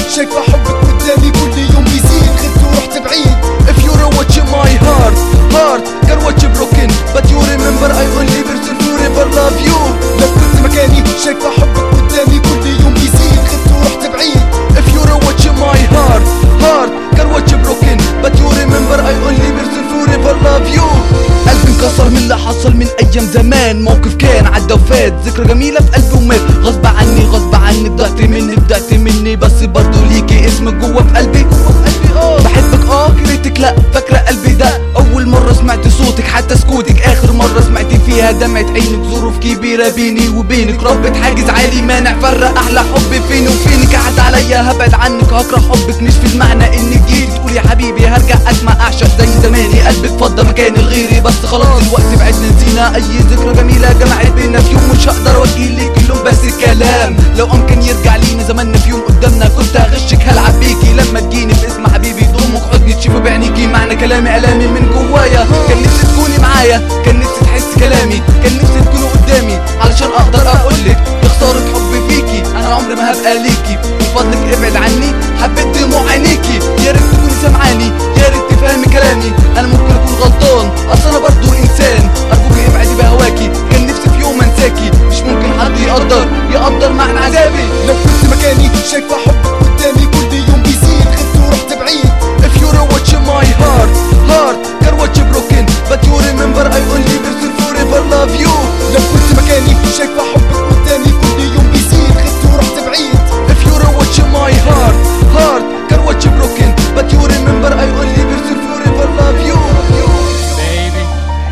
شايفة حبك قدامي كل يوم بيزيد غبت ورحت بعيد If you are watching my heart Heart can watch broken But you remember I only person forever love you لو كنت مكاني شايفة حبك قدامي كل يوم بيزيد غبت ورحت بعيد If you are watching my heart Heart can watch broken But you remember I only person forever love you قلبي انكسر من اللي حصل من ايام زمان موقف كان عدى وفات ذكرى جميلة في قلبي ومات غصب عني غصب عني بدأت مني بدأت مني بس برضو ليكي اسمك جوا في قلبي بحبك اه كرهتك لا فاكرة قلبي ده اول مرة سمعت صوتك حتى سكوتك اخر مرة سمعت فيها دمعة عينك ظروف كبيرة بيني وبينك ربة حاجز عالي مانع فرق احلى حب فيني وفينك قعد عليا هبعد عنك هكره حبك مش في المعنى انك جيتي تقولي يا حبيبي هرجع اسمع اعشق زي زماني قلبك فضى مكاني لغيري بس خلاص الوقت بعدنا نسينا اي ذكرى جميلة جمعت بينا في يوم مش هقدر اوجهلك كلهم بس الكلام لو امكن يرجع لينا زماننا في يوم قدامنا كنت هغشك هلعب بيكي لما تجيني باسم حبيبي ضمك حضني تشوفي بعينيكي معنى كلامي الامي من جوايا كان نفسي تكوني معايا كان نفسي تحسي كلامي كان نفسي تكوني قدامي علشان اقدر اقولك يا خسارة حبي فيكي انا عمري ما هبقى ليكي من فضلك ابعد عني حبيت دموع عينيكي يا ريت تكوني سامعاني يا ريت تفهمي كلامي انا ممكن اكون غلطان اصل انا برضو انسان ارجوكي ابعدي بهواكي كان نفسي في يوم انساكي مش ممكن حد يقدر يقدر معنى عذابي لو كنت مكاني شايفة حبك قدامي كل يوم بيزيد غبت ورحت بعيد If you're watching my heart, heart can watch broken But you remember I only person forever love you لو كنت مكاني شايفة حبك قدامي كل يوم بيزيد غبت ورحت بعيد If you're watching my heart, heart can watch broken But you remember I only person forever love you Baby,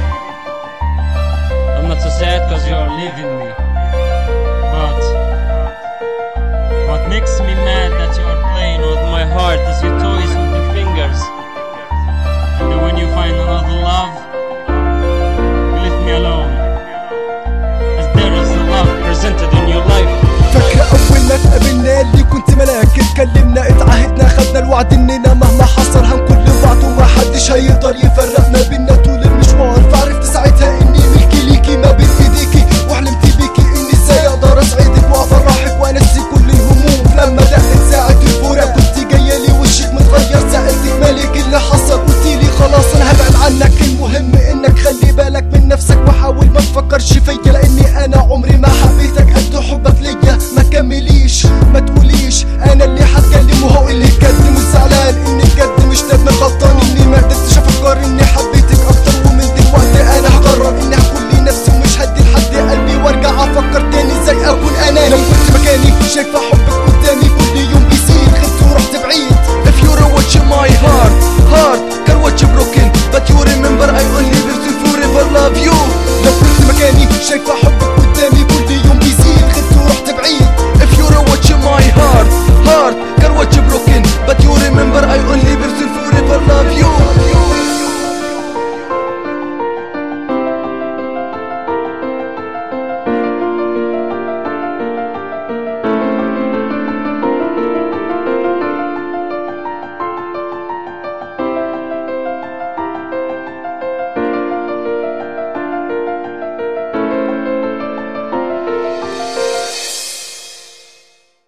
I'm not so sad cause you're leaving me. But what makes me mad that you are playing with my heart is your toys with your fingers. And then when you find another love, you leave me alone. As there is the love presented in your life. فاكرة أول ما اتقابلنا اللي كنت ملاك اتكلمنا اتعهدنا خدنا الوعد إننا مهما حصل هنكون لبعض وما حدش هيقدر يفرقنا بينا